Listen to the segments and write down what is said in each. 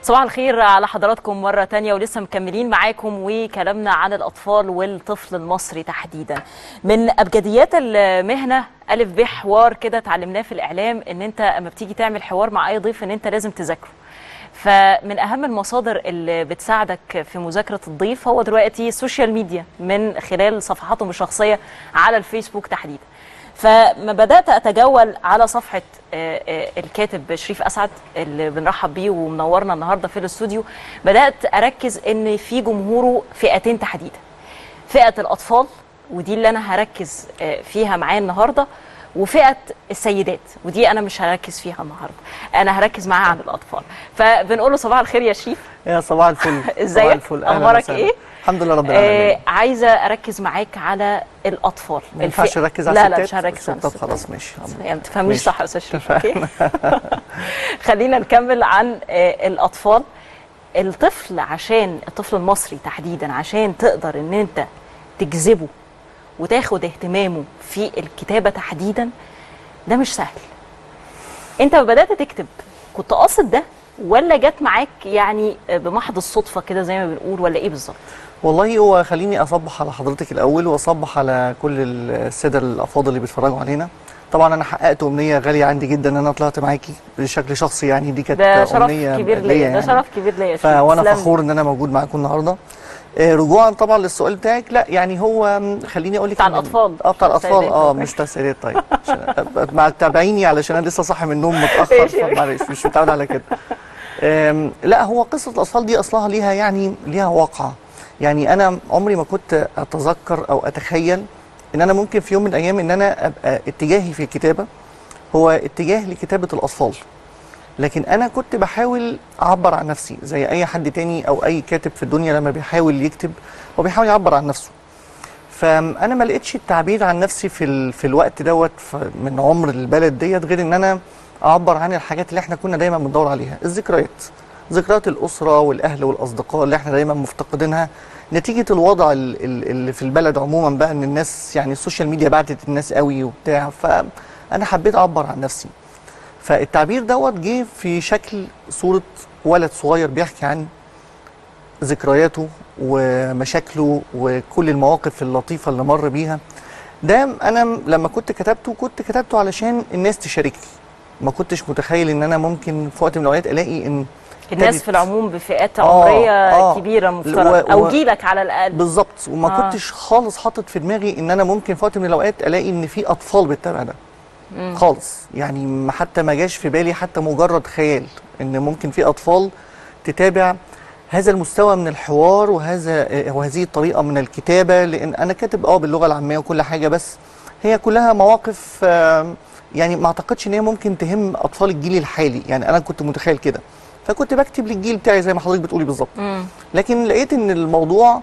صباح الخير على حضراتكم مرة تانية ولسه مكملين معاكم وكلامنا عن الأطفال والطفل المصري تحديدا من أبجديات المهنة ألف ب حوار كده اتعلمناه في الإعلام إن أنت أما بتيجي تعمل حوار مع أي ضيف إن أنت لازم تذاكره فمن أهم المصادر اللي بتساعدك في مذاكرة الضيف هو دلوقتي السوشيال ميديا من خلال صفحاتهم الشخصية على الفيسبوك تحديدا فما بدات اتجول على صفحه آه، آه، الكاتب شريف اسعد اللي بنرحب بيه ومنورنا النهارده في الاستوديو بدات اركز ان في جمهوره فئتين تحديدا فئه الاطفال ودي اللي انا هركز آه، فيها معاه النهارده وفئه السيدات ودي انا مش هركز فيها النهارده انا هركز معاه عن الاطفال فبنقول له صباح الخير يا شريف يا صباح الفل ازيك؟ صباح الفل أهلاً أخبارك وسهلاً. إيه؟ الحمد لله رب العالمين آه عايزه اركز معاك على الاطفال ما ينفعش الفئة- نركز على لا لا الستات مش هنركز على طب الستات. خلاص ماشي يعني ما تفهمنيش ماشي. صح يا استاذ شريف اوكي خلينا نكمل عن آه، الاطفال الطفل عشان الطفل المصري تحديدا عشان تقدر ان انت تجذبه وتاخد اهتمامه في الكتابه تحديدا ده مش سهل انت لما بدات تكتب كنت قاصد ده ولا جت معاك يعني آه، بمحض الصدفه كده زي ما بنقول ولا ايه بالظبط والله هو خليني اصبح على حضرتك الاول واصبح على كل الساده الافاضل اللي بيتفرجوا علينا طبعا انا حققت امنيه غاليه عندي جدا ان انا طلعت معاكي بشكل شخصي يعني دي كانت ده شرف امنيه كبير ليا ليا ده يعني. شرف كبير ليا يا شريف. فوانا تسلم. فخور ان انا موجود معاكم النهارده آه، رجوعا طبعا للسؤال بتاعك لا يعني هو م، خليني اقول لك بتاع إن- الأطفال. اه بتاع الاطفال السيدات. اه مش بتاع السيدات طيب عشان أبقى مع تابعيني علشان انا لسه صاحي من النوم متاخر ماشي. فمعلش مش متعود على كده آم، لا هو قصه الاطفال دي اصلها ليها يعني ليها واقع يعني انا عمري ما كنت اتذكر او اتخيل ان انا ممكن في يوم من الايام ان انا ابقى اتجاهي في الكتابه هو اتجاه لكتابه الاطفال لكن انا كنت بحاول اعبر عن نفسي زي اي حد تاني او اي كاتب في الدنيا لما بيحاول يكتب هو بيحاول يعبر عن نفسه فانا ما لقيتش التعبير عن نفسي في ال... في الوقت دوت ف- من عمر البلد ديت غير ان انا اعبر عن الحاجات اللي احنا كنا دايما بندور عليها الذكريات ذكريات الاسره والاهل والاصدقاء اللي احنا دايما مفتقدينها نتيجه الوضع ال- ال- اللي في البلد عموما بقى ان الناس يعني السوشيال ميديا بعتت الناس قوي وبتاع فانا حبيت اعبر عن نفسي فالتعبير دوت جه في شكل صورة ولد صغير بيحكي عن ذكرياته ومشاكله وكل المواقف اللطيفة اللي مر بيها ده أنا لما كنت كتبته كنت كتبته علشان الناس تشاركني ما كنتش متخيل ان انا ممكن في وقت من الاوقات الاقي ان الناس ابتدت- في العموم بفئات آه، عمريه آه. كبيره و- مفترض و- او جيلك على الاقل بالظبط وما آه. آه. كنتش خالص حاطط في دماغي ان انا ممكن في وقت من الاوقات الاقي ان في اطفال بتتابع ده مم. خالص يعني ما- حتى ما جاش في بالي حتى مجرد خيال ان ممكن في اطفال تتابع هذا المستوى من الحوار وهذا آه، وهذه الطريقه من الكتابه لان انا كاتب اه باللغه العاميه وكل حاجه بس هي كلها مواقف آه، يعني ما اعتقدش ان هي ممكن تهم اطفال الجيل الحالي يعني انا كنت متخيل كده فكنت بكتب للجيل بتاعي زي ما حضرتك بتقولي بالظبط مم. لكن لقيت ان الموضوع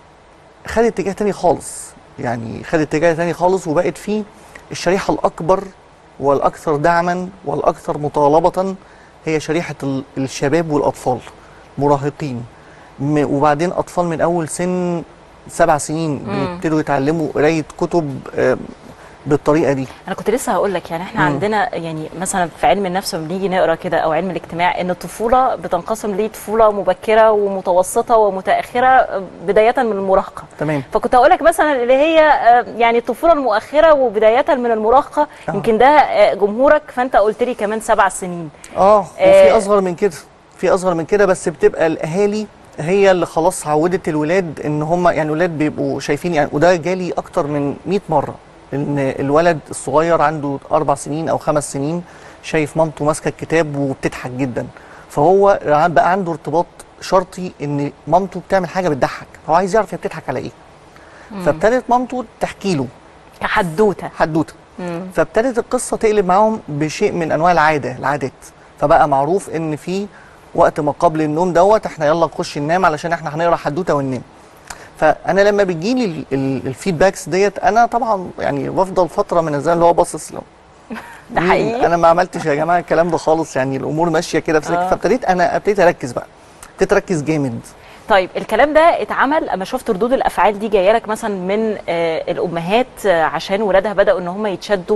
خد اتجاه تاني خالص يعني خد اتجاه تاني خالص وبقت فيه الشريحة الأكبر والأكثر دعما والأكثر مطالبة هي شريحة ال- الشباب والأطفال مراهقين م- وبعدين أطفال من أول سن سبع سنين مم. بيبتدوا يتعلموا قراية كتب آه، بالطريقة دي انا كنت لسه هقول لك يعني احنا مم. عندنا يعني مثلا في علم النفس لما بنيجي نقرا كده او علم الاجتماع ان الطفوله بتنقسم لطفوله مبكره ومتوسطه ومتاخره بدايه من المراهقه تمام فكنت هقول لك مثلا اللي هي آه، يعني الطفوله المؤخره وبدايه من المراهقه آه. يمكن ده آه، جمهورك فانت قلت لي كمان سبع سنين اه وفي آه. اصغر من كده في اصغر من كده بس بتبقى الاهالي هي اللي خلاص عودت الولاد ان هم يعني الولاد بيبقوا شايفين يعني وده جالي اكتر من 100 مره ان الولد الصغير عنده اربع سنين او خمس سنين شايف مامته ماسكه الكتاب وبتضحك جدا فهو بقى عنده ارتباط شرطي ان مامته بتعمل حاجه بتضحك هو عايز يعرف هي بتضحك على ايه فابتدت مامته تحكي له كحدوته حدوته مم. فابتدت القصه تقلب معاهم بشيء من انواع العاده العادات فبقى معروف ان في وقت ما قبل النوم دوت احنا يلا نخش ننام علشان احنا هنقرا حدوته وننام فانا لما بتجيلي ال- ال- الفيدباكس ديت انا طبعا يعني بفضل فتره من الزمن اللي هو باصص له ده مين؟ حقيقي انا ما عملتش يا جماعه الكلام ده خالص يعني الامور ماشيه كده في سكه آه. فابتديت انا ابتديت اركز بقى ابتديت اركز جامد طيب الكلام ده اتعمل اما شفت ردود الافعال دي جايه لك مثلا من آه الامهات آه عشان ولادها بداوا ان هم يتشدوا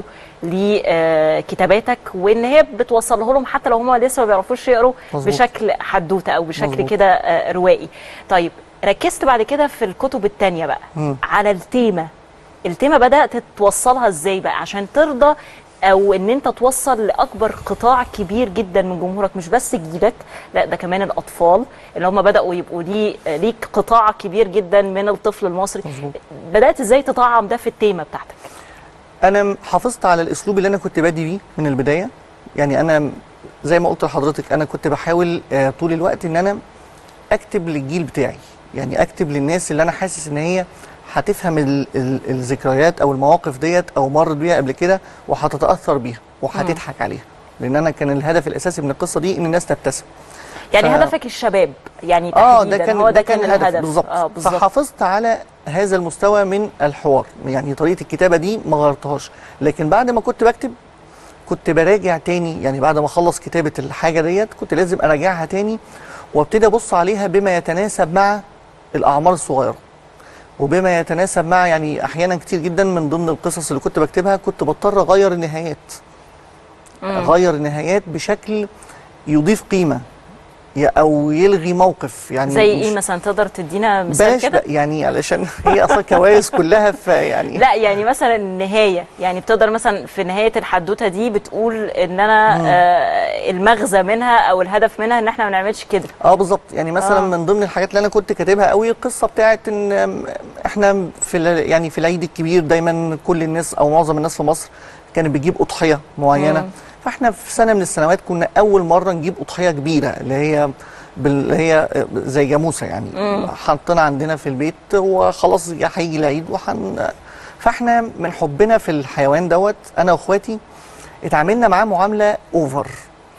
لكتاباتك وان هي بتوصله لهم حتى لو هم لسه ما بيعرفوش يقروا مظبوط. بشكل حدوته او بشكل مظبوط. كده آه روائي طيب ركزت بعد كده في الكتب التانية بقى مم. على التيمه التيمه بدات توصلها ازاي بقى عشان ترضى او ان انت توصل لاكبر قطاع كبير جدا من جمهورك مش بس جيلك لا ده كمان الاطفال اللي هم بداوا يبقوا ليه ليك قطاع كبير جدا من الطفل المصري مظبوط. بدات ازاي تطعم ده في التيمه بتاعتك انا حافظت على الاسلوب اللي انا كنت بادي بيه من البدايه يعني انا زي ما قلت لحضرتك انا كنت بحاول آه، طول الوقت ان انا اكتب للجيل بتاعي يعني اكتب للناس اللي انا حاسس ان هي هتفهم ال ال الذكريات او المواقف ديت او مرت بيها قبل كده وهتتاثر بيها وهتضحك عليها لان انا كان الهدف الاساسي من القصه دي ان الناس تبتسم يعني ف- هدفك الشباب يعني اه تحديدا ده كان هو ده كان الهدف بالظبط اه بالظبط فحافظت على هذا المستوى من الحوار يعني طريقه الكتابه دي ما غيرتهاش لكن بعد ما كنت بكتب كنت براجع تاني يعني بعد ما اخلص كتابه الحاجه ديت كنت لازم اراجعها تاني وابتدي ابص عليها بما يتناسب مع الاعمار الصغيره وبما يتناسب مع يعني احيانا كتير جدا من ضمن القصص اللي كنت بكتبها كنت بضطر اغير النهايات اغير النهايات بشكل يضيف قيمه ي- او يلغي موقف يعني زي مش- ايه مثلا تقدر تدينا مثال بلاش كده بقى يعني علشان هي اصلا كوارث كلها فيعني لا يعني مثلا النهايه يعني بتقدر مثلا في نهايه الحدوته دي بتقول ان انا آه المغزى منها او الهدف منها ان احنا ما نعملش كده اه بالظبط يعني مثلا آه. من ضمن الحاجات اللي انا كنت كاتبها قوي القصه بتاعت ان آم، احنا في ال- يعني في العيد الكبير دايما كل الناس او معظم الناس في مصر كانت بتجيب اضحيه معينه مم. فاحنا في سنه من السنوات كنا اول مره نجيب اضحيه كبيره اللي هي بال- اللي هي زي جاموسه يعني حاطينها عندنا في البيت وخلاص هيجي العيد وحن فاحنا من حبنا في الحيوان دوت انا واخواتي اتعاملنا معاه معامله اوفر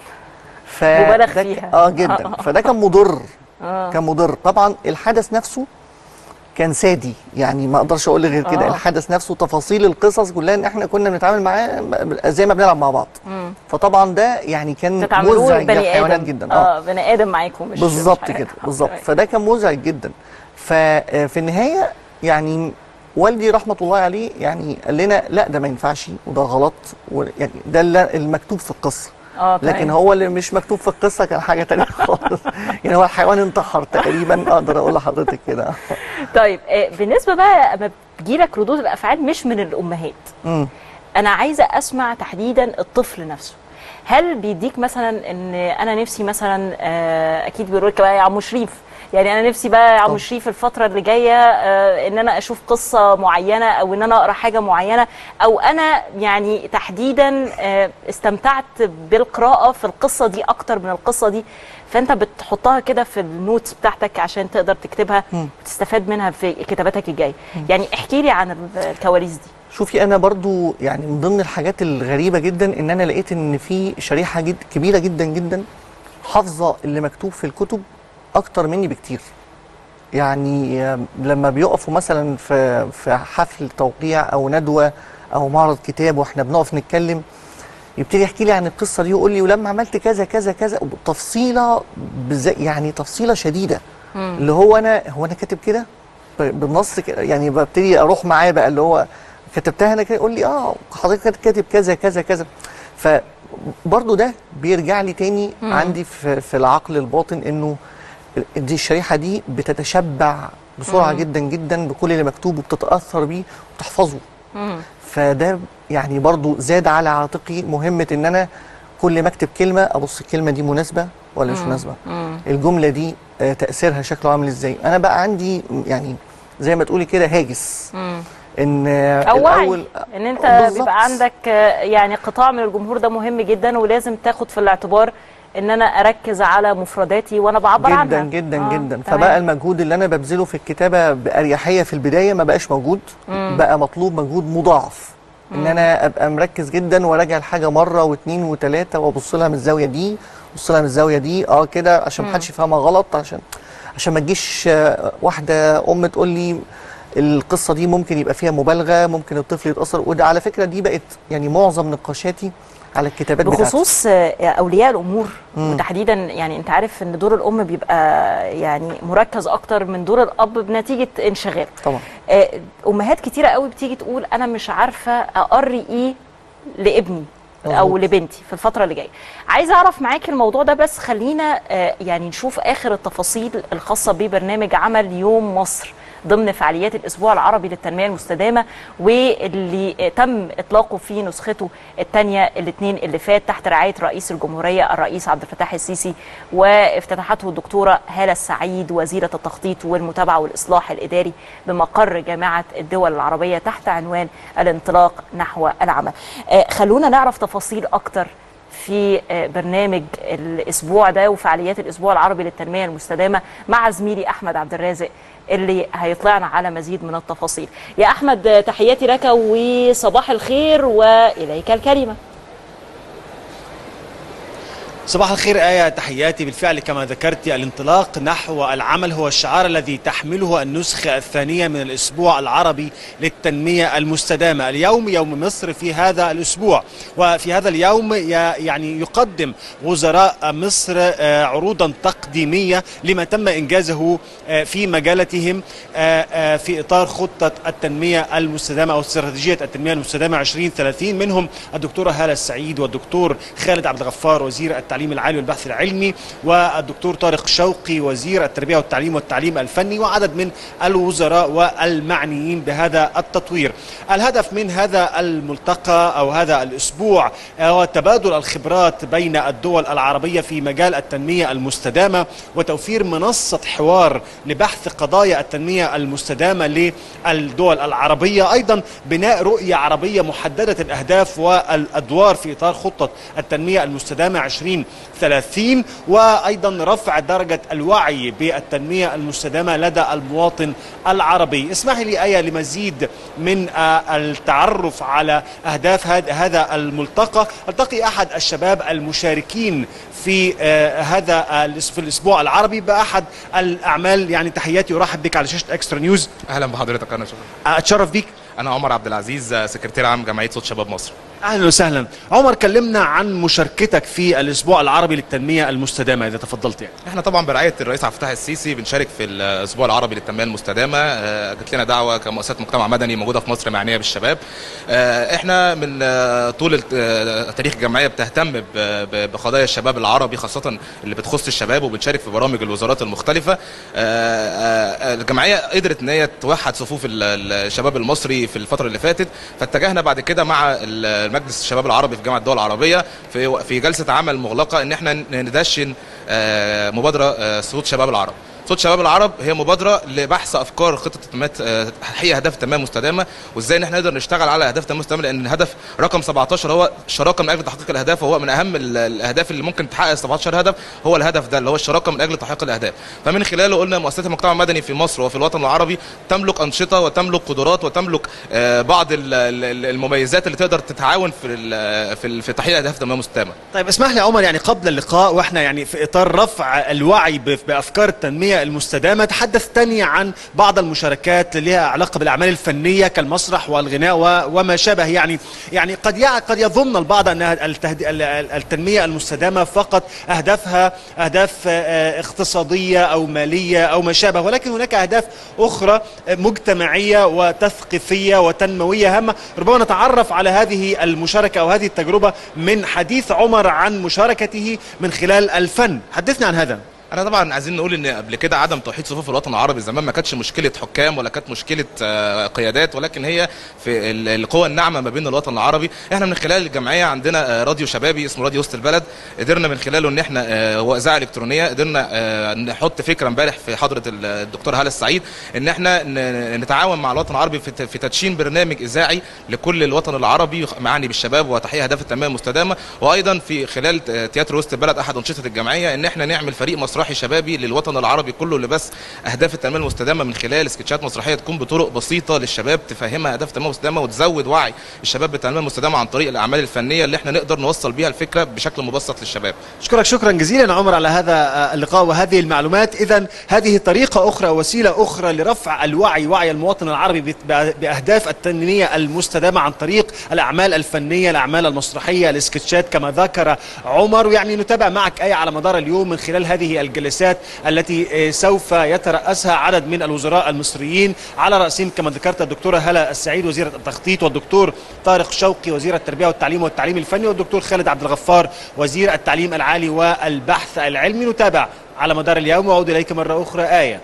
ف مبالغ ده ك- فيها. اه جدا فده كان مضر آه. كان مضر طبعا الحدث نفسه كان سادي يعني ما اقدرش اقول غير كده آه. الحدث نفسه تفاصيل القصص كلها ان احنا كنا بنتعامل معاه زي ما بنلعب مع بعض مم. فطبعا ده يعني كان تتعاملوا مزعج بني للحيوانات ادم جدا اه بني ادم معاكم مش بالظبط مش حاجة. كده بالظبط تمام. فده كان مزعج جدا ففي النهايه يعني والدي رحمه الله عليه يعني قال لنا لا ده ما ينفعش وده غلط و- يعني ده اللي- المكتوب في القصه اه تمام. لكن هو اللي مش مكتوب في القصه كان حاجه تانية خالص يعني هو الحيوان انتحر تقريبا اقدر اقول لحضرتك كده طيب آه، بالنسبه بقى اما بتجيلك ردود الافعال مش من الامهات امم انا عايزه اسمع تحديدا الطفل نفسه هل بيديك مثلا ان انا نفسي مثلا آه، اكيد بيقول لك بقى يا عم شريف يعني انا نفسي بقى يا عم طبعا. شريف الفتره اللي جايه آه، ان انا اشوف قصه معينه او ان انا اقرا حاجه معينه او انا يعني تحديدا آه، استمتعت بالقراءه في القصه دي اكتر من القصه دي فانت بتحطها كده في النوتس بتاعتك عشان تقدر تكتبها مم. وتستفاد منها في كتاباتك الجايه يعني احكي لي عن ال- الكواليس دي شوفي انا برضو يعني من ضمن الحاجات الغريبه جدا ان انا لقيت ان في شريحه جد كبيره جدا جدا حافظه اللي مكتوب في الكتب اكتر مني بكتير يعني آم، لما بيقفوا مثلا في في حفل توقيع او ندوه او معرض كتاب واحنا بنقف نتكلم يبتدي يحكي لي عن القصه دي ويقول لي ولما عملت كذا كذا كذا تفصيله بز- يعني تفصيله شديده اللي هو انا هو انا كاتب كده ب- بالنص كده يعني ببتدي اروح معاه بقى اللي هو كتبتها انا كده يقول لي اه حضرتك كاتب كذا كذا كذا فبرضه ده بيرجع لي تاني مم. عندي في, في العقل الباطن انه دي الشريحه دي بتتشبع بسرعه مم. جدا جدا بكل اللي مكتوب وبتتاثر بيه وتحفظه مم. فده يعني برضو زاد على عاتقي مهمة ان انا كل ما اكتب كلمة ابص الكلمة دي مناسبة ولا مش مم. مناسبة مم. الجملة دي آه، تأثيرها شكله عامل ازاي انا بقى عندي يعني زي ما تقولي كده هاجس مم. ان آه، او وعي الأول- ان انت بالظبط. بيبقى عندك آه، يعني قطاع من الجمهور ده مهم جدا ولازم تاخد في الاعتبار ان انا اركز على مفرداتي وانا بعبر عنها جدا جدا آه، جدا تمام. فبقى المجهود اللي انا ببذله في الكتابه باريحيه في البدايه ما بقاش موجود مم. بقى مطلوب مجهود مضاعف ان انا ابقى مركز جدا وراجع الحاجه مره واثنين وثلاثه وابص لها من الزاويه دي ابص لها من الزاويه دي اه كده عشان ما حدش يفهمها غلط عشان عشان ما تجيش آه، واحده ام تقول لي القصه دي ممكن يبقى فيها مبالغه ممكن الطفل يتاثر وده على فكره دي بقت يعني معظم نقاشاتي على الكتابات بتاعتي بخصوص آه، اولياء الامور وتحديدا يعني انت عارف ان دور الام بيبقى يعني مركز اكتر من دور الاب بنتيجه انشغال طبعا آه، امهات كتيره قوي بتيجي تقول انا مش عارفه اقري ايه لابني او مظبوط. لبنتي في الفتره اللي جايه عايزه اعرف معاك الموضوع ده بس خلينا آه، يعني نشوف اخر التفاصيل الخاصه ببرنامج عمل يوم مصر ضمن فعاليات الاسبوع العربي للتنميه المستدامه واللي آه، تم اطلاقه في نسخته الثانيه الاثنين اللي فات تحت رعايه رئيس الجمهوريه الرئيس عبد الفتاح السيسي وافتتحته الدكتوره هاله السعيد وزيره التخطيط والمتابعه والاصلاح الاداري بمقر جامعه الدول العربيه تحت عنوان الانطلاق نحو العمل. آه، خلونا نعرف تفاصيل اكتر في آه، برنامج الاسبوع ده وفعاليات الاسبوع العربي للتنميه المستدامه مع زميلي احمد عبد الرازق اللي هيطلعنا على مزيد من التفاصيل. يا احمد آه، تحياتي لك وصباح الخير واليك الكلمه. صباح الخير آية تحياتي بالفعل كما ذكرت الانطلاق نحو العمل هو الشعار الذي تحمله النسخة الثانية من الأسبوع العربي للتنمية المستدامة اليوم يوم مصر في هذا الأسبوع وفي هذا اليوم ي- يعني يقدم وزراء مصر آه، عروضا تقديمية لما تم إنجازه آه، في مجالتهم آه، آه، في إطار خطة التنمية المستدامة أو استراتيجية التنمية المستدامة 2030 منهم الدكتورة هالة السعيد والدكتور خالد عبد الغفار وزير التعليم العالي والبحث العلمي والدكتور طارق شوقي وزير التربية والتعليم والتعليم الفني وعدد من الوزراء والمعنيين بهذا التطوير الهدف من هذا الملتقى أو هذا الأسبوع هو تبادل الخبرات بين الدول العربية في مجال التنمية المستدامة وتوفير منصة حوار لبحث قضايا التنمية المستدامة للدول العربية أيضا بناء رؤية عربية محددة الأهداف والأدوار في إطار خطة التنمية المستدامة 2030 وأيضا رفع درجة الوعي بالتنمية المستدامة لدى المواطن العربي اسمح لي آية لمزيد من آه، التعرف على أهداف هاد- هذا الملتقى التقي أحد الشباب المشاركين في آه، هذا الأس- في الأسبوع العربي بأحد الأعمال يعني تحياتي أرحب بك على شاشة إكسترا نيوز اهلا بحضرتك انا شكرا أتشرف بيك انا عمر عبد العزيز سكرتير عام جمعيه صوت شباب مصر اهلا وسهلا عمر كلمنا عن مشاركتك في الاسبوع العربي للتنميه المستدامه اذا تفضلت يعني احنا طبعا برعايه الرئيس عبد الفتاح السيسي بنشارك في الاسبوع العربي للتنميه المستدامه آه، جات لنا دعوه كمؤسسات مجتمع مدني موجوده في مصر معنيه بالشباب آه، احنا من آه، طول الت- آه، تاريخ الجمعيه بتهتم ب- ب- بقضايا الشباب العربي خاصه اللي بتخص الشباب وبنشارك في برامج الوزارات المختلفه آه، آه، الجمعيه قدرت ان هي توحد صفوف ال- الشباب المصري في الفتره اللي فاتت فاتجهنا بعد كده مع ال- مجلس الشباب العربي في جامعه الدول العربيه في في جلسه عمل مغلقه ان احنا ندشن آه، مبادره آه، صوت شباب العرب صوت شباب العرب هي مبادره لبحث افكار خطه التنميه آه، تحقيق اهداف التنميه المستدامه وازاي ان احنا نقدر نشتغل على اهداف التنميه المستدامه لان الهدف رقم 17 هو الشراكه من اجل تحقيق الاهداف وهو من اهم ال- الاهداف اللي ممكن تحقق 17 هدف هو الهدف ده اللي هو الشراكه من اجل تحقيق الاهداف فمن خلاله قلنا مؤسسات المجتمع المدني في مصر وفي الوطن العربي تملك انشطه وتملك قدرات وتملك آه، بعض ال- ال- المميزات اللي تقدر تتعاون في ال- في ال- في تحقيق اهداف التنميه المستدامه طيب اسمح لي يا عمر يعني قبل اللقاء واحنا يعني في اطار رفع الوعي ب- بافكار التنميه المستدامه تحدثتني عن بعض المشاركات اللي لها علاقه بالاعمال الفنيه كالمسرح والغناء و- وما شابه يعني يعني قد يع- قد يظن البعض ان التهد- ال- ال- التنميه المستدامه فقط اهدافها اهداف آه، اقتصاديه او ماليه او ما شابه ولكن هناك اهداف اخرى آه، مجتمعيه وتثقيفيه وتنمويه هامه ربما نتعرف على هذه المشاركه او هذه التجربه من حديث عمر عن مشاركته من خلال الفن حدثنا عن هذا انا طبعا عايزين نقول ان قبل كده عدم توحيد صفوف الوطن العربي زمان ما كانتش مشكله حكام ولا كانت مشكله آه، قيادات ولكن هي في ال- القوى الناعمه ما بين الوطن العربي احنا من خلال الجمعيه عندنا آه، راديو شبابي اسمه راديو وسط البلد قدرنا من خلاله ان احنا آه، هو اذاعه الكترونيه قدرنا آه، نحط فكره امبارح في حضره ال- الدكتور هاله السعيد ان احنا ن- نتعاون مع الوطن العربي في ت- في تدشين برنامج اذاعي لكل الوطن العربي معني بالشباب وتحقيق اهداف التنميه المستدامه وايضا في خلال ت- تياترو وسط البلد احد انشطه الجمعيه ان احنا نعمل فريق مسرحي مسرحي شبابي للوطن العربي كله لبث اهداف التنميه المستدامه من خلال سكتشات مسرحيه تكون بطرق بسيطه للشباب تفهمها اهداف التنميه المستدامه وتزود وعي الشباب بالتنميه المستدامه عن طريق الاعمال الفنيه اللي احنا نقدر نوصل بيها الفكره بشكل مبسط للشباب أشكرك شكرا جزيلا عمر على هذا آه، اللقاء وهذه المعلومات إذا هذه طريقة أخرى وسيلة أخرى لرفع الوعي وعي المواطن العربي بت- بأ- بأهداف التنمية المستدامة عن طريق الأعمال الفنية الأعمال المسرحية السكتشات كما ذكر عمر ويعني نتابع معك أي على مدار اليوم من خلال هذه الجلسات التي آه، سوف يترأسها عدد من الوزراء المصريين على رأسهم كما ذكرت الدكتورة هلا السعيد وزيرة التخطيط والدكتور طارق شوقي وزير التربية والتعليم والتعليم الفني والدكتور خالد عبد الغفار وزير التعليم العالي والبحث العلمي نتابع على مدار اليوم واعود اليك مره اخرى ايه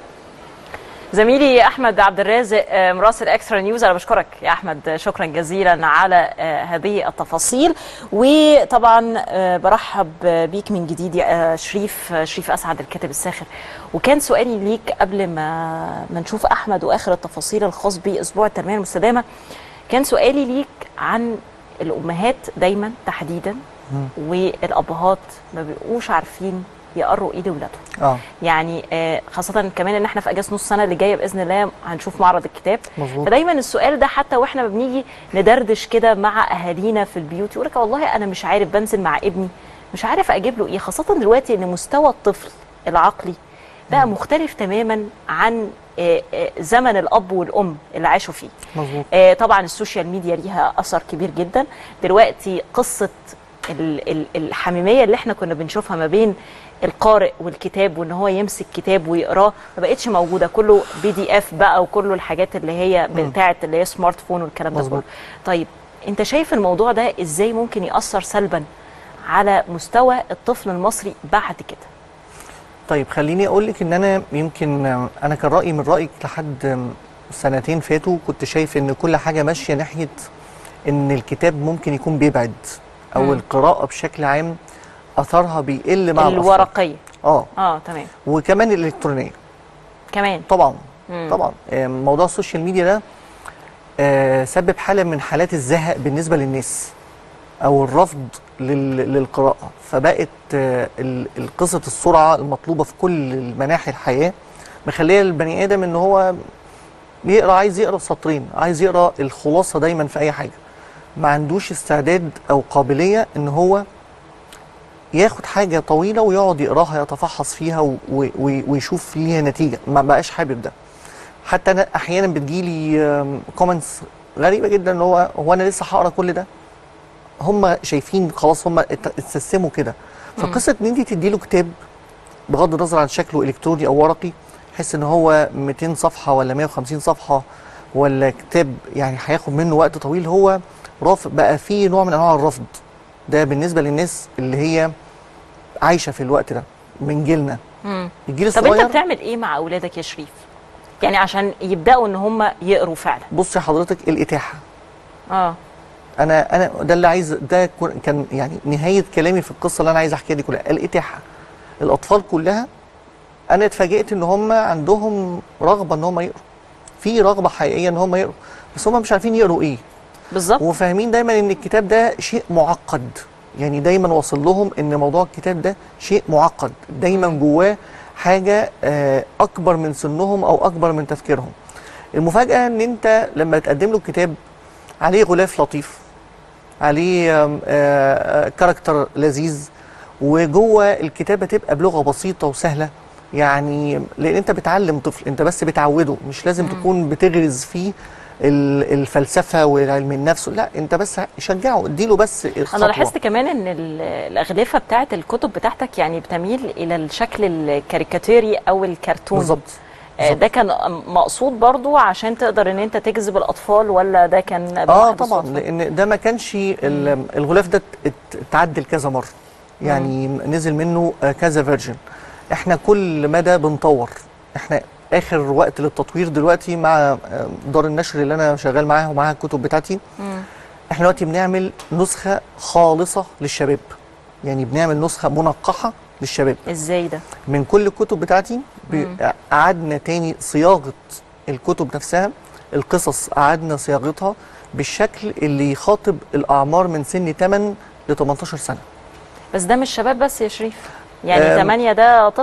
زميلي احمد عبد الرازق آه، مراسل اكسترا نيوز انا بشكرك يا احمد شكرا جزيلا على آه، هذه التفاصيل وطبعا آه، برحب بيك من جديد يا آه، شريف آه، شريف اسعد الكاتب الساخر وكان سؤالي ليك قبل ما ما نشوف احمد واخر التفاصيل الخاص باسبوع التنميه المستدامه كان سؤالي ليك عن الامهات دايما تحديدا والابهات ما بيبقوش عارفين يقروا ايه لاولادهم اه يعني آه، خاصة كمان ان احنا في اجازة نص السنة اللي جاية باذن الله هنشوف معرض الكتاب مظبوط. فدايما السؤال ده حتى واحنا بنيجي ندردش كده مع اهالينا في البيوت يقول لك والله انا مش عارف بنزل مع ابني مش عارف اجيب له ايه خاصة دلوقتي ان مستوى الطفل العقلي بقى مختلف تماما عن آه، آه، زمن الاب والام اللي عاشوا فيه مظبوط آه، طبعا السوشيال ميديا ليها اثر كبير جدا دلوقتي قصه ال- ال- الحميميه اللي احنا كنا بنشوفها ما بين القارئ والكتاب وان هو يمسك كتاب ويقراه ما بقتش موجوده كله بي دي اف بقى وكله الحاجات اللي هي بتاعه اللي هي سمارت فون والكلام ده مظبوط. كله طيب انت شايف الموضوع ده ازاي ممكن ياثر سلبا على مستوى الطفل المصري بعد كده طيب خليني اقول لك ان انا يمكن آم، انا كان رايي من رايك لحد آم، سنتين فاتوا كنت شايف ان كل حاجه ماشيه ناحيه ان الكتاب ممكن يكون بيبعد او مم. القراءه بشكل عام اثرها بيقل مع الأطفال. الورقيه اه اه تمام وكمان الالكترونيه كمان طبعا مم. طبعا آم، موضوع السوشيال ميديا ده آه، سبب حاله من حالات الزهق بالنسبه للناس او الرفض لل- للقراءه فبقت آه، ال- ال- قصه السرعه المطلوبه في كل مناحي الحياه مخليه البني ادم ان هو يقرا عايز يقرا سطرين عايز يقرا الخلاصه دايما في اي حاجه ما عندوش استعداد او قابليه ان هو ياخد حاجه طويله ويقعد يقراها يتفحص فيها و- و- و- ويشوف ليها نتيجه ما بقاش حابب ده حتى انا احيانا بتجيلي كومنتس غريبه جدا ان هو هو انا لسه هقرا كل ده هم شايفين خلاص هم ات- استسلموا كده فقصه ان انت تدي له كتاب بغض النظر عن شكله الكتروني او ورقي حس ان هو 200 صفحه ولا 150 صفحه ولا كتاب يعني هياخد منه وقت طويل هو رافض بقى فيه نوع من انواع الرفض ده بالنسبه للناس اللي هي عايشه في الوقت ده من جيلنا مم. الجيل طب الصغير انت بتعمل ايه مع اولادك يا شريف يعني عشان يبداوا ان هم يقروا فعلا بصي حضرتك الاتاحه اه انا انا ده اللي عايز ده كون- كان يعني نهايه كلامي في القصه اللي انا عايز احكيها دي كلها الاتاحه الاطفال كلها انا اتفاجئت ان هم عندهم رغبه ان هم يقروا في رغبه حقيقيه ان هم يقروا بس هم مش عارفين يقروا ايه بالظبط وفاهمين دايما ان الكتاب ده شيء معقد يعني دايما واصل لهم ان موضوع الكتاب ده شيء معقد دايما جواه حاجه آه، اكبر من سنهم او اكبر من تفكيرهم المفاجاه ان انت لما تقدم له الكتاب عليه غلاف لطيف عليه آم، آه، آه، كاركتر لذيذ وجوه الكتابه تبقى بلغه بسيطه وسهله يعني لان انت بتعلم طفل انت بس بتعوده مش لازم تكون بتغرز فيه ال- الفلسفه وعلم النفس لا انت بس شجعه اديله بس انا الخطوه لاحظت كمان ان ال- الاغلفه بتاعه الكتب بتاعتك يعني بتميل الى الشكل الكاريكاتيري او الكرتون بالظبط آه، بالظبط. ده كان مقصود برضو عشان تقدر ان انت تجذب الاطفال ولا ده كان اه بمحض طبعا الصدفة؟ لان ده ما كانش ال- الغلاف ده ات- اتعدل كذا مره يعني نزل منه آه، كذا فيرجن احنا كل مدى بنطور احنا اخر وقت للتطوير دلوقتي مع آه، دار النشر اللي انا شغال معاها ومعاها الكتب بتاعتي مم. احنا دلوقتي بنعمل نسخه خالصه للشباب يعني بنعمل نسخه منقحه للشباب ازاي ده من كل الكتب بتاعتي ب- قعدنا تاني صياغه الكتب نفسها القصص قعدنا صياغتها بالشكل اللي يخاطب الاعمار من سن 8 ل 18 سنه بس ده مش شباب بس يا شريف يعني آم، 8 ده طفل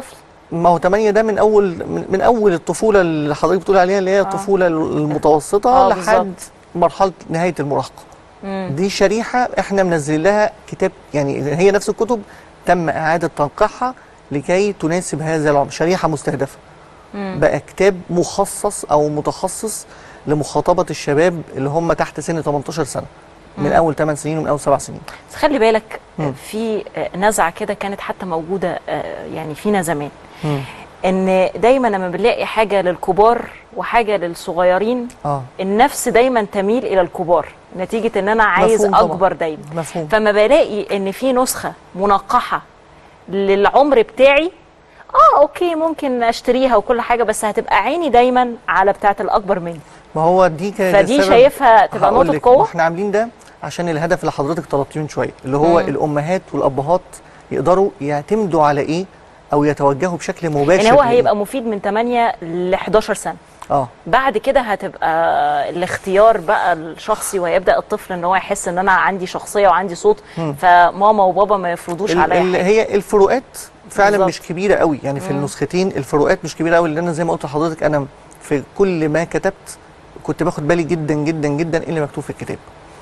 ما هو 8 ده من اول من, من اول الطفوله اللي حضرتك بتقول عليها اللي هي الطفوله المتوسطه آه، لحد بالظبط. مرحله نهايه المراهقه مم. دي شريحه احنا منزلين لها كتاب يعني هي نفس الكتب تم اعاده تنقيحها لكي تناسب هذا العمر شريحه مستهدفه مم. بقى كتاب مخصص او متخصص لمخاطبه الشباب اللي هم تحت سن 18 سنه من اول 8 سنين ومن اول 7 سنين بس خلي بالك مم. في نزعه كده كانت حتى موجوده آه، يعني فينا زمان مم. ان دايما لما بنلاقي حاجه للكبار وحاجه للصغيرين اه النفس دايما تميل الى الكبار نتيجه ان انا عايز مفهوم طبعاً. اكبر دايما مفهوم فما بلاقي ان في نسخه منقحه للعمر بتاعي اه اوكي ممكن اشتريها وكل حاجه بس هتبقى عيني دايما على بتاعه الاكبر مني ما هو دي كانت فدي السبب- شايفها تبقى هقول نقطه لك، قوه احنا عاملين ده عشان الهدف اللي حضرتك طلبتيه من شويه اللي هو مم. الامهات والابهات يقدروا يعتمدوا على ايه او يتوجهوا بشكل مباشر يعني هو لإيه. هيبقى مفيد من 8 ل 11 سنه اه بعد كده هتبقى الاختيار بقى الشخصي وهيبدا الطفل ان هو يحس ان انا عندي شخصيه وعندي صوت مم. فماما وبابا ما يفرضوش ال- عليا ال- حاجه هي الفروقات فعلا بالظبط. مش كبيره قوي يعني في النسختين الفروقات مش كبيره قوي لان انا زي ما قلت لحضرتك انا في كل ما كتبت كنت باخد بالي جدا جدا جدا ايه اللي مكتوب في الكتاب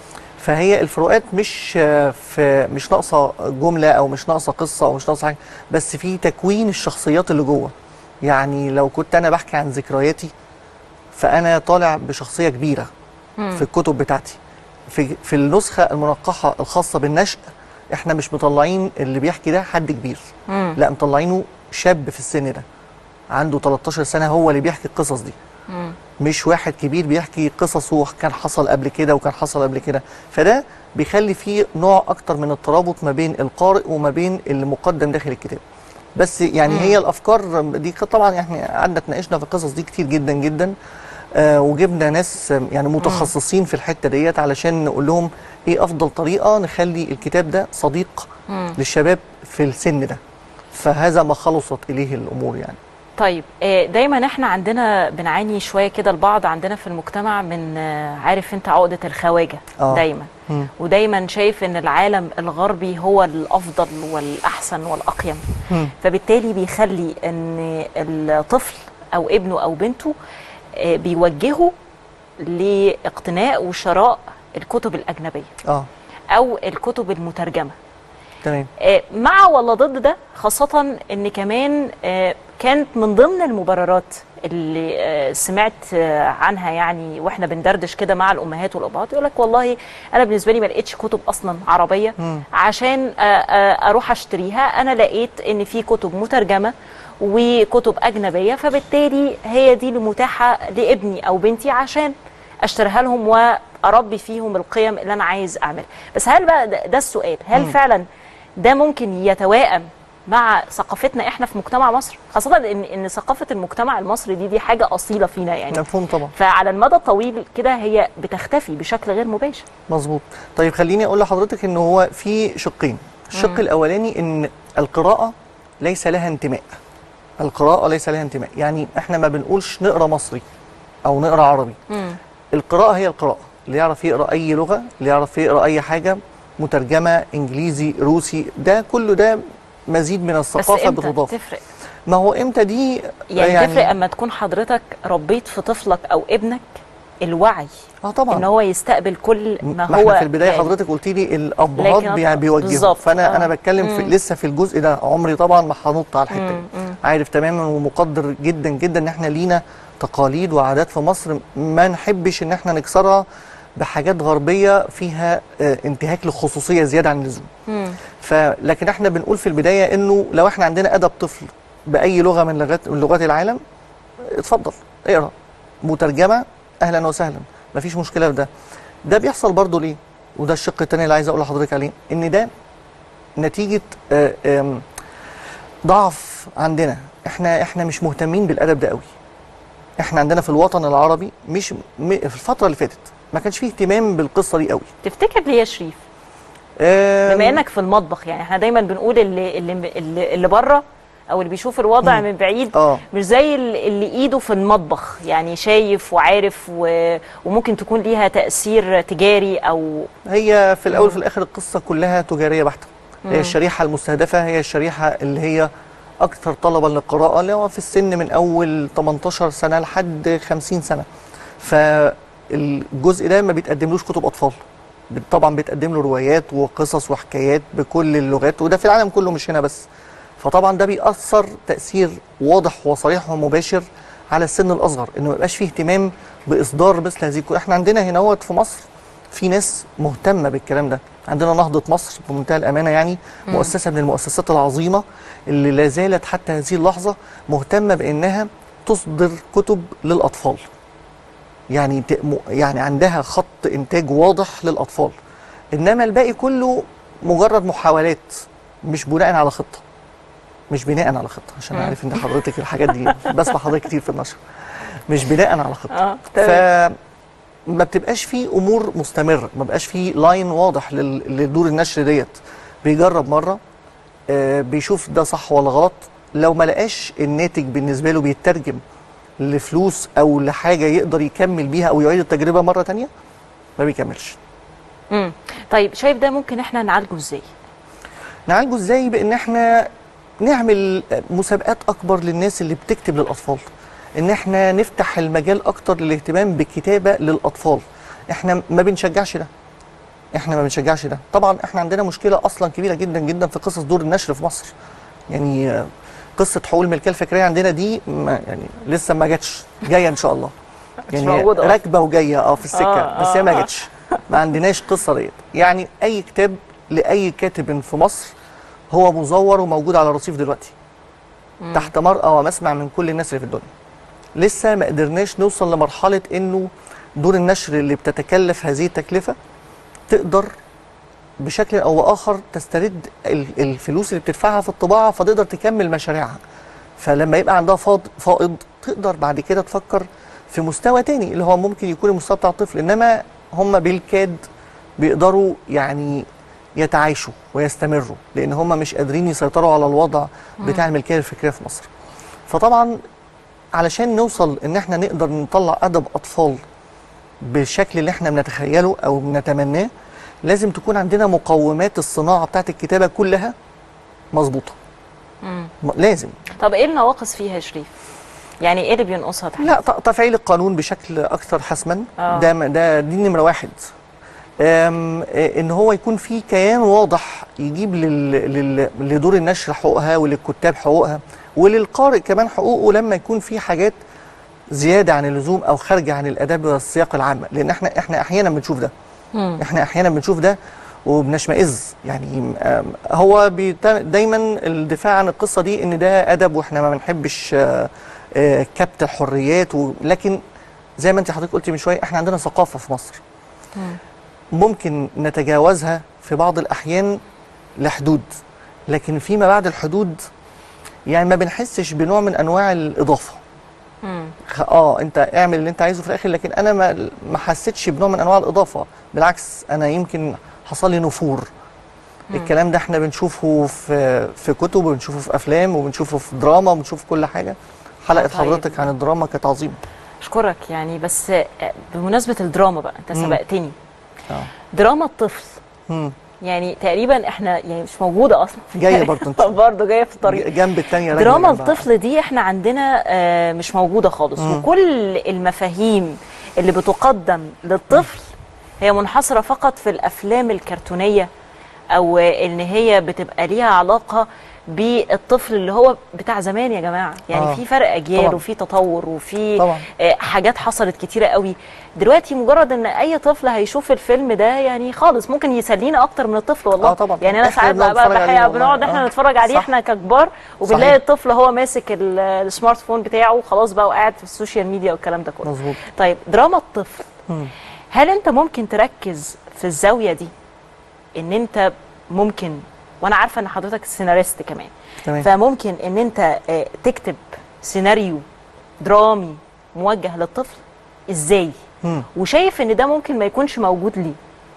فهي الفروقات مش آه، في مش ناقصه جمله او مش ناقصه قصه او مش ناقصه حاجه بس في تكوين الشخصيات اللي جوه يعني لو كنت انا بحكي عن ذكرياتي فانا طالع بشخصيه كبيره مم. في الكتب بتاعتي في في النسخه المنقحه الخاصه بالنشء احنا مش مطلعين اللي بيحكي ده حد كبير مم. لا مطلعينه شاب في السن ده عنده 13 سنه هو اللي بيحكي القصص دي مم. مش واحد كبير بيحكي قصصه كان حصل قبل كده وكان حصل قبل كده فده بيخلي فيه نوع اكتر من الترابط ما بين القارئ وما بين اللي مقدم داخل الكتاب بس يعني مم. هي الافكار دي ك- طبعا احنا قعدنا اتناقشنا في القصص دي كتير جدا جدا آه وجبنا ناس آم، يعني متخصصين في الحته ديت علشان نقول لهم ايه افضل طريقه نخلي الكتاب ده صديق مم. للشباب في السن ده فهذا ما خلصت اليه الامور يعني طيب آه، دايما احنا عندنا بنعاني شويه كده البعض عندنا في المجتمع من آه، عارف انت عقده الخواجه آه. دايما مم. ودايما شايف ان العالم الغربي هو الافضل والاحسن والاقيم مم. فبالتالي بيخلي ان الطفل او ابنه او بنته آه، بيوجهه لاقتناء وشراء الكتب الاجنبيه اه او الكتب المترجمه تمام آه، مع ولا ضد ده خاصة ان كمان آه، كانت من ضمن المبررات اللي آه، سمعت آه، عنها يعني واحنا بندردش كده مع الامهات والابهات يقول لك والله انا بالنسبه لي ما لقيتش كتب اصلا عربيه مم. عشان آه، آه، اروح اشتريها انا لقيت ان في كتب مترجمه وكتب اجنبيه فبالتالي هي دي اللي متاحه لابني او بنتي عشان اشتريها لهم واربي فيهم القيم اللي انا عايز اعملها بس هل بقى ده, ده السؤال هل مم. فعلا ده ممكن يتوائم مع ثقافتنا احنا في مجتمع مصر خاصه ان ان ثقافه المجتمع المصري دي دي حاجه اصيله فينا يعني مفهوم طبعا فعلى المدى الطويل كده هي بتختفي بشكل غير مباشر مظبوط طيب خليني اقول لحضرتك ان هو في شقين الشق مم. الاولاني ان القراءه ليس لها انتماء القراءه ليس لها انتماء يعني احنا ما بنقولش نقرا مصري او نقرا عربي القراءه هي القراءه اللي يعرف يقرا اي لغه اللي يعرف يقرا اي حاجه مترجمه انجليزي روسي ده كله ده مزيد من بس الثقافه امتى بتضاف تفرق ما هو امتى دي يعني, يعني تفرق اما تكون حضرتك ربيت في طفلك او ابنك الوعي اه طبعا ان هو يستقبل كل ما, ما هو احنا في البدايه يعني حضرتك قلت لي الابهات لكن بي- أط- بيوجهوا بالظبط، فانا آه. انا بتكلم في مم. لسه في الجزء ده عمري طبعا ما هنط على الحته مم، دي مم. عارف تماما ومقدر جدا جدا ان احنا لينا تقاليد وعادات في مصر ما نحبش ان احنا نكسرها بحاجات غربيه فيها آه، انتهاك للخصوصيه زياده عن اللزوم مم. فلكن احنا بنقول في البدايه انه لو احنا عندنا ادب طفل باي لغه من لغات من لغات العالم اتفضل اقرا مترجمه اهلا وسهلا مفيش مشكله في ده ده بيحصل برضه ليه وده الشق الثاني اللي عايز اقول لحضرتك عليه ان ده نتيجه آه، آم، ضعف عندنا احنا احنا مش مهتمين بالادب ده قوي احنا عندنا في الوطن العربي مش م- في الفتره اللي فاتت ما كانش فيه اهتمام بالقصه دي قوي تفتكر ليه يا شريف آم، بما انك في المطبخ يعني احنا دايما بنقول اللي اللي اللي, اللي بره او اللي بيشوف الوضع مم. من بعيد اه مش زي ال- اللي ايده في المطبخ يعني شايف وعارف و... وممكن تكون ليها تاثير تجاري او هي في الاول وفي الاخر القصه كلها تجاريه بحته مم. هي الشريحه المستهدفه هي الشريحه اللي هي اكثر طلبا للقراءه اللي هو في السن من اول 18 سنه لحد 50 سنه فالجزء ده ما بيتقدملوش كتب اطفال بت- طبعا بيتقدم له روايات وقصص وحكايات بكل اللغات وده في العالم كله مش هنا بس فطبعا ده بيأثر تأثير واضح وصريح ومباشر على السن الأصغر إنه ما يبقاش فيه اهتمام بإصدار مثل هذه الكتب إحنا عندنا هنا هوت في مصر في ناس مهتمة بالكلام ده عندنا نهضة مصر بمنتهى الأمانة يعني مؤسسة من المؤسسات العظيمة اللي لا زالت حتى هذه اللحظة مهتمة بإنها تصدر كتب للأطفال يعني ت- م- يعني عندها خط إنتاج واضح للأطفال إنما الباقي كله مجرد محاولات مش بناء على خطة مش بناء على خطة عشان مم. عارف إن حضرتك الحاجات دي بسمع حضرتك كتير في النشر مش بناء على خطة اه ف ما بتبقاش في امور مستمره ما بقاش في لاين واضح لل- لدور النشر ديت بيجرب مره آه، بيشوف ده صح ولا غلط لو ما لقاش الناتج بالنسبه له بيترجم لفلوس او لحاجه يقدر يكمل بيها او يعيد التجربه مره تانية ما بيكملش مم. طيب شايف ده ممكن احنا نعالجه ازاي نعالجه ازاي بان احنا نعمل مسابقات اكبر للناس اللي بتكتب للاطفال ان احنا نفتح المجال اكتر للاهتمام بالكتابه للاطفال احنا ما بنشجعش ده احنا ما بنشجعش ده طبعا احنا عندنا مشكله اصلا كبيره جدا جدا في قصص دور النشر في مصر يعني آه، قصه حقوق الملكيه الفكريه عندنا دي ما يعني لسه ما جاتش جايه ان شاء الله يعني موجودة أصلاً. راكبه وجايه اه في السكه آه، بس هي ما آه. جاتش ما عندناش قصه ديت يعني اي كتاب لاي كاتب في مصر هو مزور وموجود على الرصيف دلوقتي تحت مرأى ومسمع من كل الناس اللي في الدنيا لسه ما قدرناش نوصل لمرحله انه دور النشر اللي بتتكلف هذه التكلفه تقدر بشكل او باخر تسترد ال- الفلوس اللي بتدفعها في الطباعه فتقدر تكمل مشاريعها فلما يبقى عندها فاض فائض تقدر بعد كده تفكر في مستوى تاني اللي هو ممكن يكون المستوى بتاع الطفل انما هم بالكاد بيقدروا يعني يتعايشوا ويستمروا لان هم مش قادرين يسيطروا على الوضع بتاع الملكيه الفكريه في مصر فطبعا علشان نوصل ان احنا نقدر نطلع ادب اطفال بالشكل اللي احنا بنتخيله او بنتمناه لازم تكون عندنا مقومات الصناعه بتاعت الكتابه كلها مظبوطه مم. م- لازم طب ايه النواقص فيها يا شريف يعني ايه اللي بينقصها تحديدا لا ت- تفعيل القانون بشكل اكثر حسما آه. ده م- ده دي نمره واحد أم، آه، ان هو يكون في كيان واضح يجيب لل لل لدور النشر حقوقها وللكتاب حقوقها وللقارئ كمان حقوقه لما يكون في حاجات زياده عن اللزوم او خارجه عن الاداب والسياق العام لان احنا احنا احيانا بنشوف ده مم. احنا احيانا بنشوف ده وبنشمئز يعني آم، هو بيت- دايما الدفاع عن القصه دي ان ده ادب واحنا ما بنحبش آه، آه، كبت الحريات و- لكن زي ما انت حضرتك قلتي من شويه احنا عندنا ثقافه في مصر مم. ممكن نتجاوزها في بعض الاحيان لحدود لكن فيما بعد الحدود يعني ما بنحسش بنوع من انواع الاضافه مم. خ- اه انت اعمل اللي انت عايزه في الاخر لكن انا ما ما حسيتش بنوع من انواع الاضافه بالعكس انا يمكن حصل لي نفور الكلام ده احنا بنشوفه في في كتب وبنشوفه في افلام وبنشوفه في دراما وبنشوف كل حاجه حلقه طيب. حضرتك عن الدراما كانت عظيمه اشكرك يعني بس آه، بمناسبه الدراما بقى انت مم. سبقتني اه دراما الطفل مم. يعني تقريبا احنا يعني مش موجوده اصلا جاية برضه انت. برضه جايه في الطريق جنب الثانيه دراما الطفل دي احنا عندنا آه، مش موجوده خالص مم. وكل المفاهيم اللي بتقدم للطفل هي منحصره فقط في الافلام الكرتونيه او ان هي بتبقى ليها علاقه بالطفل اللي هو بتاع زمان يا جماعه يعني آه. في فرق اجيال طبعاً. وفي تطور وفي طبعا آه، حاجات حصلت كتيرة قوي دلوقتي مجرد ان اي طفل هيشوف الفيلم ده يعني خالص ممكن يسلينا اكتر من الطفل والله آه طبعاً. يعني انا إحنا ساعات بنقعد بقى نتفرج عليه بحقيقة والله. بنقعد احنا آه. نتفرج عليه صح. احنا ككبار وبنلاقي صحيح. الطفل هو ماسك ال- السمارت فون بتاعه وخلاص بقى وقاعد في السوشيال ميديا والكلام ده كله مظبوط طيب دراما الطفل مم. هل انت ممكن تركز في الزاوية دي ان انت ممكن وانا عارفة ان حضرتك سيناريست كمان تمام فممكن ان انت آه، تكتب سيناريو درامي موجه للطفل ازاي مم. وشايف ان ده ممكن ما يكونش موجود ليه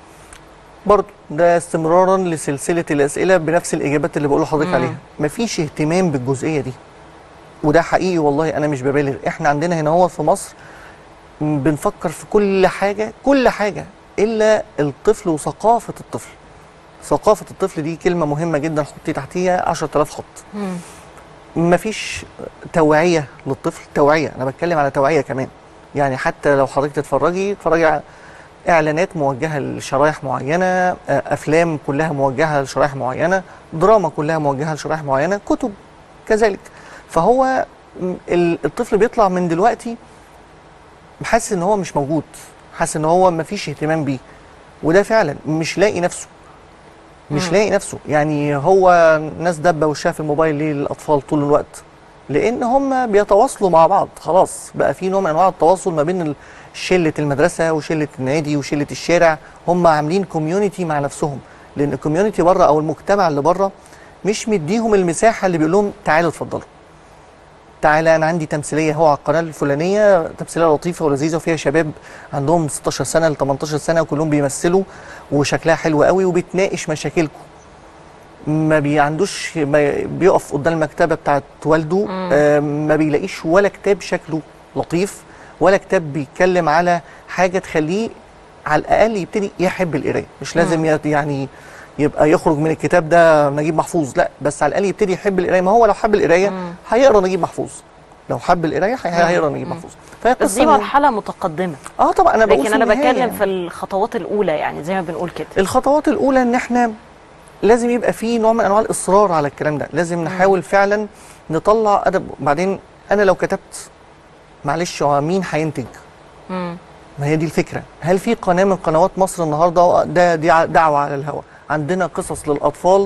برضه ده استمرارا لسلسله الاسئله بنفس الاجابات اللي بقول لحضرتك مم. عليها مفيش اهتمام بالجزئيه دي وده حقيقي والله انا مش ببالغ احنا عندنا هنا هو في مصر م- بنفكر في كل حاجه كل حاجه الا الطفل وثقافه الطفل ثقافه الطفل دي كلمه مهمه جدا حطي تحتيها 10000 خط مفيش توعيه للطفل توعيه انا بتكلم على توعيه كمان يعني حتى لو حضرتك تتفرجي تتفرجي على اعلانات موجهه لشرائح معينه آه، افلام كلها موجهه لشرائح معينه دراما كلها موجهه لشرائح معينه كتب كذلك فهو م- ال- الطفل بيطلع من دلوقتي حاسس ان هو مش موجود حاسس ان هو مفيش اهتمام بيه وده فعلا مش لاقي نفسه مش لاقي نفسه يعني هو ناس دبه وشها في الموبايل ليه للاطفال طول الوقت لان هم بيتواصلوا مع بعض خلاص بقى في نوع من انواع التواصل ما بين ال- شله المدرسه وشله النادي وشله الشارع هم عاملين كوميونتي مع نفسهم لان الكوميونتي بره او المجتمع اللي بره مش مديهم المساحه اللي بيقول لهم تعالوا اتفضلوا تعالى انا عندي تمثيليه هو على القناه الفلانيه تمثيليه لطيفه ولذيذه وفيها شباب عندهم 16 سنه ل 18 سنه وكلهم بيمثلوا وشكلها حلو قوي وبتناقش مشاكلكم ما بي عندوش ما بيقف قدام المكتبه بتاعت والده آه ما بيلاقيش ولا كتاب شكله لطيف ولا كتاب بيتكلم على حاجه تخليه على الاقل يبتدي يحب القرايه مش لازم يت- يعني يبقى يخرج من الكتاب ده نجيب محفوظ لا بس على الاقل يبتدي يحب القرايه ما هو لو حب القرايه هيقرا نجيب محفوظ لو حب القرايه هي- هيقرا نجيب محفوظ فهي بس دي قصه إن- مرحله متقدمه اه طبعا انا بقول لكن في انا النهاية بتكلم في الخطوات الاولى يعني زي ما بنقول كده الخطوات الاولى ان احنا لازم يبقى في نوع من انواع الاصرار على الكلام ده لازم نحاول فعلا نطلع ادب بعدين انا لو كتبت معلش هو مين هينتج مم. ما هي دي الفكره هل في قناه من قنوات مصر النهارده ده دي ع- دعوه على الهواء عندنا قصص للاطفال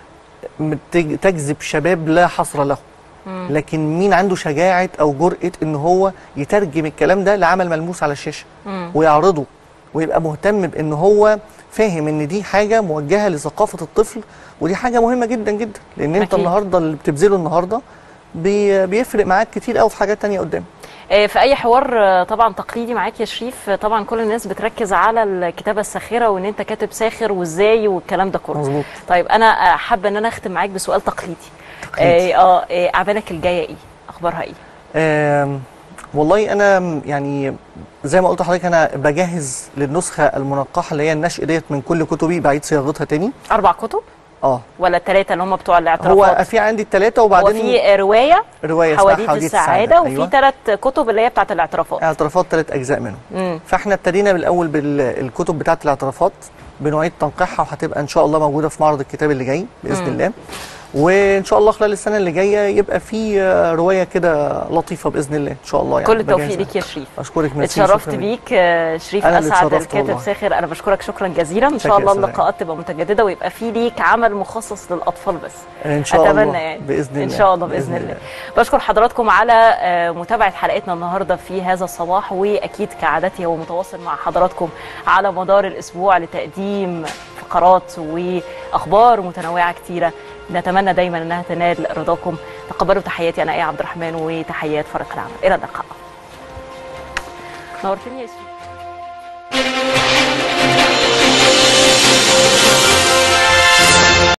متج- تجذب شباب لا حصر له لكن مين عنده شجاعه او جرأه ان هو يترجم الكلام ده لعمل ملموس على الشاشه مم. ويعرضه ويبقى مهتم بان هو فاهم ان دي حاجه موجهه لثقافه الطفل ودي حاجه مهمه جدا جدا لان انت أكيد. النهارده اللي بتبذله النهارده بي بيفرق معاك كتير قوي في حاجات تانية قدام آه، في اي حوار آه، طبعا تقليدي معاك يا شريف آه، طبعا كل الناس بتركز على الكتابه الساخره وان انت كاتب ساخر وازاي والكلام ده كله مظبوط. طيب انا آه، حابه ان انا اختم معاك بسؤال تقليدي تقليدي. اه آه، آه، اعمالك الجايه ايه اخبارها ايه آم، والله انا م- يعني زي ما قلت لحضرتك انا بجهز للنسخه المنقحه اللي هي النشء ديت من كل كتبي بعيد صياغتها تاني اربع كتب اه ولا الثلاثه اللي هم بتوع هو الاعترافات في عندي الثلاثه هو وبعدين في آه، روايه روايه اسمها حواديت حواديت السعاده وفي أيوة. ثلاث كتب اللي هي بتاعت الاعترافات اعترافات ثلاث اجزاء منهم مم. فاحنا ابتدينا بالاول بالكتب بتاعه الاعترافات بنعيد تنقيحها وهتبقى ان شاء الله موجوده في معرض الكتاب اللي جاي باذن مم. الله وان شاء الله خلال السنه اللي جايه يبقى في آه، روايه كده لطيفه باذن الله ان شاء الله يعني كل التوفيق بجهزها. ليك يا شريف اشكرك ميرسي اتشرفت شكراً لك. بيك آه، شريف أنا اللي اسعد اتشرفت الكاتب والله. ساخر انا بشكرك شكرا جزيلا ان شاء شكرا يا الله سلام. اللقاءات تبقى متجدده ويبقى في ليك عمل مخصص للاطفال بس ان شاء اتمنى الله يعني باذن الله ان شاء الله باذن الله بشكر حضراتكم على آه، متابعه حلقتنا النهارده في هذا الصباح واكيد كعادتي هو متواصل مع حضراتكم على مدار الاسبوع لتقديم فقرات واخبار متنوعه كتيره نتمنى دايما انها تنال رضاكم تقبلوا تحياتي انا ايه عبد الرحمن وتحيات فريق العمل الى اللقاء نورتني يا شريف